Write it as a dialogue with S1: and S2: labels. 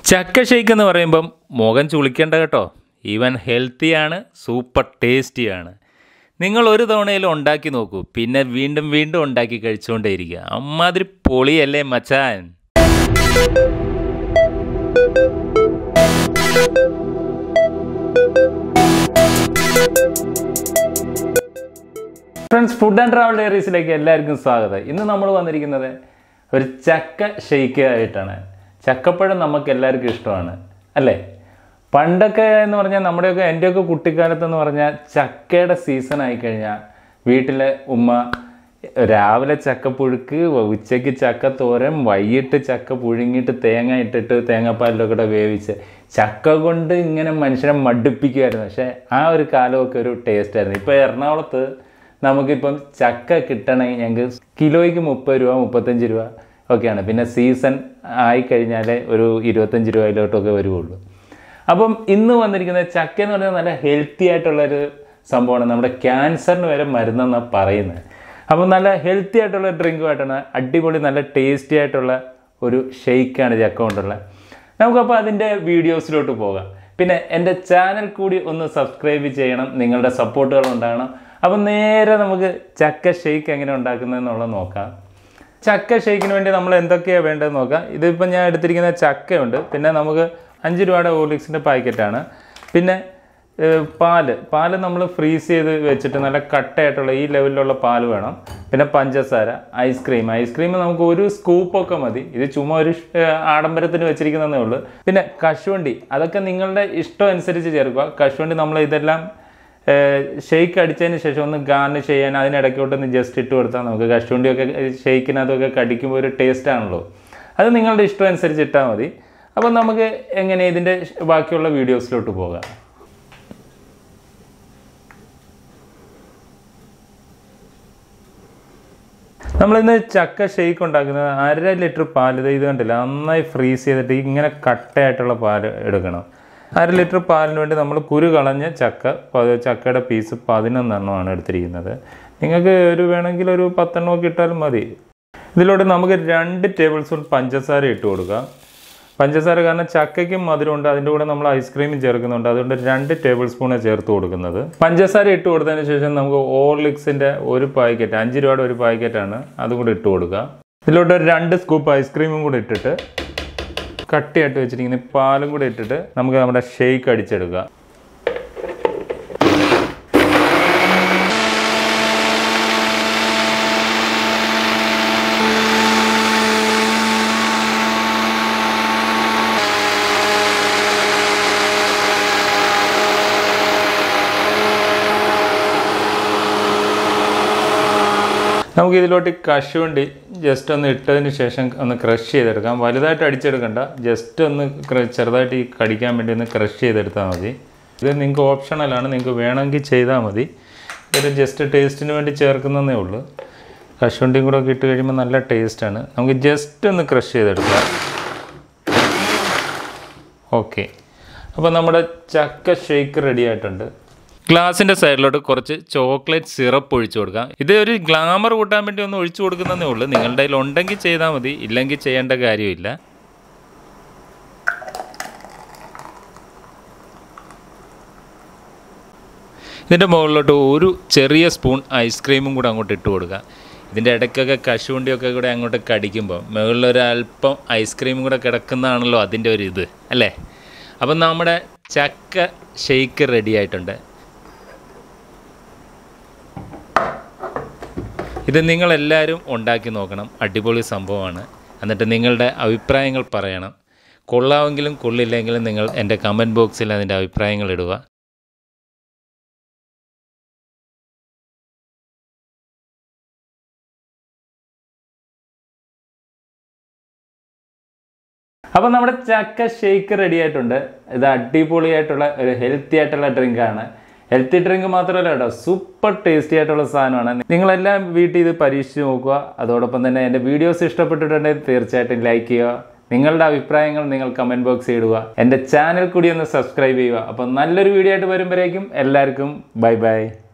S1: ചക്ക ഷേക്ക് എന്ന് പറയുമ്പം മുഖം ചുളിക്കേണ്ട കേട്ടോ ഈവൻ ഹെൽത്തിയാണ് സൂപ്പർ ടേസ്റ്റിയാണ് നിങ്ങൾ ഒരു തവണയിൽ ഉണ്ടാക്കി നോക്കൂ പിന്നെ വീണ്ടും വീണ്ടും ഉണ്ടാക്കി കഴിച്ചുകൊണ്ടേയിരിക്കുക അമ്മാതിരി പൊളിയല്ലേ മച്ചാൻ ഫ്രണ്ട്സ് ഫുഡ് ആൻഡ് ട്രാവൽ ഡയറീസിലേക്ക് എല്ലാവർക്കും സ്വാഗതം ഇന്ന് നമ്മൾ വന്നിരിക്കുന്നത് ഒരു ചക്ക ഷെയ്ക്ക് ആയിട്ടാണ് ചക്കപ്പഴം നമുക്ക് എല്ലാവർക്കും ഇഷ്ടമാണ് അല്ലേ പണ്ടൊക്കെ എന്ന് പറഞ്ഞാൽ നമ്മുടെയൊക്കെ എൻ്റെയൊക്കെ കുട്ടിക്കാലത്ത് എന്ന് പറഞ്ഞാൽ ചക്കയുടെ സീസൺ ആയിക്കഴിഞ്ഞാൽ വീട്ടിലെ ഉമ്മ രാവിലെ ചക്കപ്പുഴുക്ക് ഉച്ചയ്ക്ക് ചക്ക തോരൻ വൈകിട്ട് ചക്ക പുഴുങ്ങിയിട്ട് തേങ്ങ ഇട്ടിട്ട് തേങ്ങാപ്പാലിലൊക്കെ കൂടെ വേവിച്ച് ചക്ക കൊണ്ട് ഇങ്ങനെ മനുഷ്യനെ മടുപ്പിക്കുമായിരുന്നു പക്ഷേ ആ ഒരു കാലമൊക്കെ ഒരു ടേസ്റ്റ് ആയിരുന്നു ഇപ്പോൾ എറണാകുളത്ത് നമുക്കിപ്പം ചക്ക കിട്ടണമെങ്കിൽ ഞങ്ങൾക്ക് കിലോയ്ക്ക് മുപ്പത് രൂപ മുപ്പത്തഞ്ച് രൂപ ഒക്കെയാണ് പിന്നെ സീസൺ ആയിക്കഴിഞ്ഞാൽ ഒരു ഇരുപത്തഞ്ച് രൂപയിലോട്ടൊക്കെ വരുള്ളൂ അപ്പം ഇന്ന് വന്നിരിക്കുന്നത് ചക്ക എന്ന് പറഞ്ഞാൽ നല്ല ഹെൽത്തി ആയിട്ടുള്ളൊരു സംഭവമാണ് നമ്മുടെ ക്യാൻസറിന് വരെ മരുന്നെന്നാണ് പറയുന്നത് അപ്പം നല്ല ഹെൽത്തി ആയിട്ടുള്ള ഡ്രിങ്കുമായിട്ടാണ് അടിപൊളി നല്ല ടേസ്റ്റി ആയിട്ടുള്ള ഒരു ഷെയ്ക്കാണ് ചക്ക കൊണ്ടുള്ള നമുക്കപ്പോൾ അതിൻ്റെ വീഡിയോസിലോട്ട് പോകാം പിന്നെ എൻ്റെ ചാനൽ കൂടി ഒന്ന് സബ്സ്ക്രൈബ് ചെയ്യണം നിങ്ങളുടെ സപ്പോർട്ടുകൾ ഉണ്ടാകണം അപ്പം നേരെ നമുക്ക് ചക്ക ഷെയ്ക്ക് എങ്ങനെ ഉണ്ടാക്കുന്നതെന്നുള്ളത് നോക്കാം ചക്ക ഷേക്കിന് വേണ്ടി നമ്മൾ എന്തൊക്കെയാണ് വേണ്ടതെന്ന് നോക്കാം ഇതിപ്പോൾ ഞാൻ എടുത്തിരിക്കുന്ന ചക്കയുണ്ട് പിന്നെ നമുക്ക് അഞ്ച് രൂപയുടെ ഓർലിക്സിൻ്റെ പാക്കറ്റാണ് പിന്നെ ഏഹ്, പാല് പാല് നമ്മൾ ഫ്രീസ് ചെയ്ത് വെച്ചിട്ട് നല്ല കട്ടയായിട്ടുള്ള ഈ ലെവലിലുള്ള പാല് വേണം പിന്നെ പഞ്ചസാര ഐസ്ക്രീം ഐസ്ക്രീം നമുക്ക് ഒരു സ്കൂപ്പൊക്കെ മതി ഇത് ചുമ്മാ ഒരു ഷ്- ഏഹ്, ആഡംബരത്തിന് വെച്ചിരിക്കുന്നതേ ഉള്ളൂ പിന്നെ കശുവണ്ടി അതൊക്കെ നിങ്ങളുടെ ഇഷ്ടം അനുസരിച്ച് ചേർക്കുക കശുവണ്ടി നമ്മൾ ഇതെല്ലാം ഷെയ്ക്ക് അടിച്ചതിന് ശേഷം ഒന്ന് ഗാർണിഷ് ചെയ്യാൻ അതിനിടയ്ക്കോട്ട് ഒന്ന് ജസ്റ്റ് ഇട്ട് കൊടുത്താൽ നമുക്ക് കശുവണ്ടിയൊക്കെ ഷെയ്ക്കിനകത്തൊക്കെ കടിക്കുമ്പോൾ ഒരു ടേസ്റ്റ് ആണല്ലോ അത് നിങ്ങളുടെ ഇഷ്ടം അനുസരിച്ച് ഇട്ടാൽ മതി അപ്പം നമുക്ക് എങ്ങനെ ഇതിൻ്റെ ബാക്കിയുള്ള വീഡിയോസിലോട്ട് പോകാം നമ്മളിന്ന് ചക്ക ഷെയ്ക്ക് ഉണ്ടാക്കുന്നത് അര ലിറ്റർ പാൽ ഇത് ഇത് കണ്ടില്ല നന്നായി ഫ്രീസ് ചെയ്തിട്ട് ഇങ്ങനെ കട്ടയായിട്ടുള്ള പാൽ എടുക്കണം അര ലിറ്റർ പാലിന് വേണ്ടി നമ്മൾ കുരു കളഞ്ഞ ചക്ക പ- ചക്കയുടെ പീസ് പതിനൊന്നെണ്ണമാണ് എടുത്തിരിക്കുന്നത് നിങ്ങൾക്ക് ഒരു വേണമെങ്കിൽ ഒരു പത്തെണ്ണമൊക്കെ ഇട്ടാലും മതി ഇതിലോട്ട് നമുക്ക് രണ്ട് ടേബിൾ സ്പൂൺ പഞ്ചസാര ഇട്ട് കൊടുക്കാം പഞ്ചസാര കാരണം ചക്കയ്ക്കും മധുരമുണ്ട് അതിൻ്റെ കൂടെ നമ്മൾ ഐസ്ക്രീമും ചേർക്കുന്നുണ്ട് അതുകൊണ്ട് രണ്ട് ടേബിൾ സ്പൂണാണ് ചേർത്ത് കൊടുക്കുന്നത് പഞ്ചസാര ഇട്ട് കൊടുത്തതിന് ശേഷം നമുക്ക് ഓർലിക്സിൻ്റെ ഒരു പാക്കറ്റ് അഞ്ച് രൂപയുടെ ഒരു പാക്കറ്റാണ് അതും കൂടെ ഇട്ട് കൊടുക്കുക ഇതിലോട്ട് ഒരു രണ്ട് സ്കൂപ്പ് ഐസ്ക്രീമും കൂടെ ഇട്ടിട്ട് കട്ടിയായിട്ട് വെച്ചിരിക്കുന്ന ഈ പാലും കൂടെ ഇട്ടിട്ട് നമുക്ക് നമ്മുടെ ഷെയ്ക്ക് അടിച്ചെടുക്കുക നമുക്ക് ഇതിലോട്ട് കശുവണ്ടി ജസ്റ്റ് ഒന്ന് ഇട്ടതിന് ശേഷം ഒന്ന് ക്രഷ് ചെയ്തെടുക്കാം വലുതായിട്ട് അടിച്ചെടുക്കണ്ട ജസ്റ്റ് ഒന്ന് ക്ര- ചെറുതായിട്ട് ഈ കടിക്കാൻ വേണ്ടി ഒന്ന് ക്രഷ് ചെയ്തെടുത്താൽ മതി ഇത് നിങ്ങൾക്ക് ഓപ്ഷണലാണ് നിങ്ങൾക്ക് വേണമെങ്കിൽ ചെയ്താൽ മതി ഇതൊരു ജസ്റ്റ് ടേസ്റ്റിന് വേണ്ടി ചേർക്കുന്നതേ ഉള്ളൂ കശുവണ്ടിയും കൂടെ ഒക്കെ ഇട്ട് കഴിയുമ്പോൾ നല്ല ടേസ്റ്റാണ് നമുക്ക് ജസ്റ്റ് ഒന്ന് ക്രഷ് ചെയ്തെടുക്കാം ഓക്കെ അപ്പോൾ നമ്മുടെ ചക്ക ഷേക്ക് റെഡി ആയിട്ടുണ്ട് ഗ്ലാസിൻ്റെ സൈഡിലോട്ട് കുറച്ച് ചോക്ലേറ്റ് സിറപ്പ് ഒഴിച്ചു കൊടുക്കാം ഇത് ഒരു ഗ്ലാമർ കൂട്ടാൻ വേണ്ടി ഒന്ന് ഒഴിച്ചു കൊടുക്കുന്നതേ ഉള്ളൂ നിങ്ങളുടെ കയ്യിൽ ഉണ്ടെങ്കിൽ ചെയ്താൽ മതി ഇല്ലെങ്കിൽ ചെയ്യേണ്ട കാര്യമില്ല ഇതിൻ്റെ മുകളിലോട്ട് ഒരു ചെറിയ സ്പൂൺ ഐസ്ക്രീമും കൂടെ അങ്ങോട്ട് ഇട്ട് കൊടുക്കുക ഇതിൻ്റെ ഇടയ്ക്കൊക്കെ കശുവണ്ടിയൊക്കെ കൂടെ അങ്ങോട്ട് കടിക്കുമ്പോൾ മുകളിലൊരു അല്പം ഐസ്ക്രീമും കൂടെ കിടക്കുന്നതാണല്ലോ അതിൻ്റെ ഒരു ഇത് അല്ലേ അപ്പം നമ്മുടെ ചക്ക ഷെയ്ക്ക് റെഡി ആയിട്ടുണ്ട് ഇത് നിങ്ങളെല്ലാവരും ഉണ്ടാക്കി നോക്കണം അടിപൊളി സംഭവമാണ് എന്നിട്ട് നിങ്ങളുടെ അഭിപ്രായങ്ങൾ പറയണം കൊള്ളാമെങ്കിലും കൊള്ളില്ലെങ്കിലും നിങ്ങൾ എൻ്റെ കമൻറ്റ് ബോക്സിൽ അതിൻ്റെ അഭിപ്രായങ്ങൾ ഇടുക അപ്പോൾ നമ്മുടെ ചക്ക ഷേക്ക് റെഡി ആയിട്ടുണ്ട് ഇത് അടിപൊളിയായിട്ടുള്ള ഒരു ഹെൽത്തി ആയിട്ടുള്ള ഡ്രിങ്ക് ആണ് ഹെൽത്തി ഡ്രിങ്ക് മാത്രമല്ല കേട്ടോ സൂപ്പർ ടേസ്റ്റി ആയിട്ടുള്ള സാധനമാണ് നിങ്ങളെല്ലാം വീട്ടിൽ ഇത് പരീക്ഷിച്ച് നോക്കുക അതോടൊപ്പം തന്നെ എൻ്റെ വീഡിയോസ് ഇഷ്ടപ്പെട്ടിട്ടുണ്ടെങ്കിൽ തീർച്ചയായിട്ടും ലൈക്ക് ചെയ്യുക നിങ്ങളുടെ അഭിപ്രായങ്ങൾ നിങ്ങൾ കമൻറ്റ് ബോക്സിൽ ഇടുക എൻ്റെ ചാനൽ കൂടി ഒന്ന് സബ്സ്ക്രൈബ് ചെയ്യുക അപ്പോൾ നല്ലൊരു വീഡിയോ ആയിട്ട് വരുമ്പോഴേക്കും എല്ലാവർക്കും ബൈ ബൈ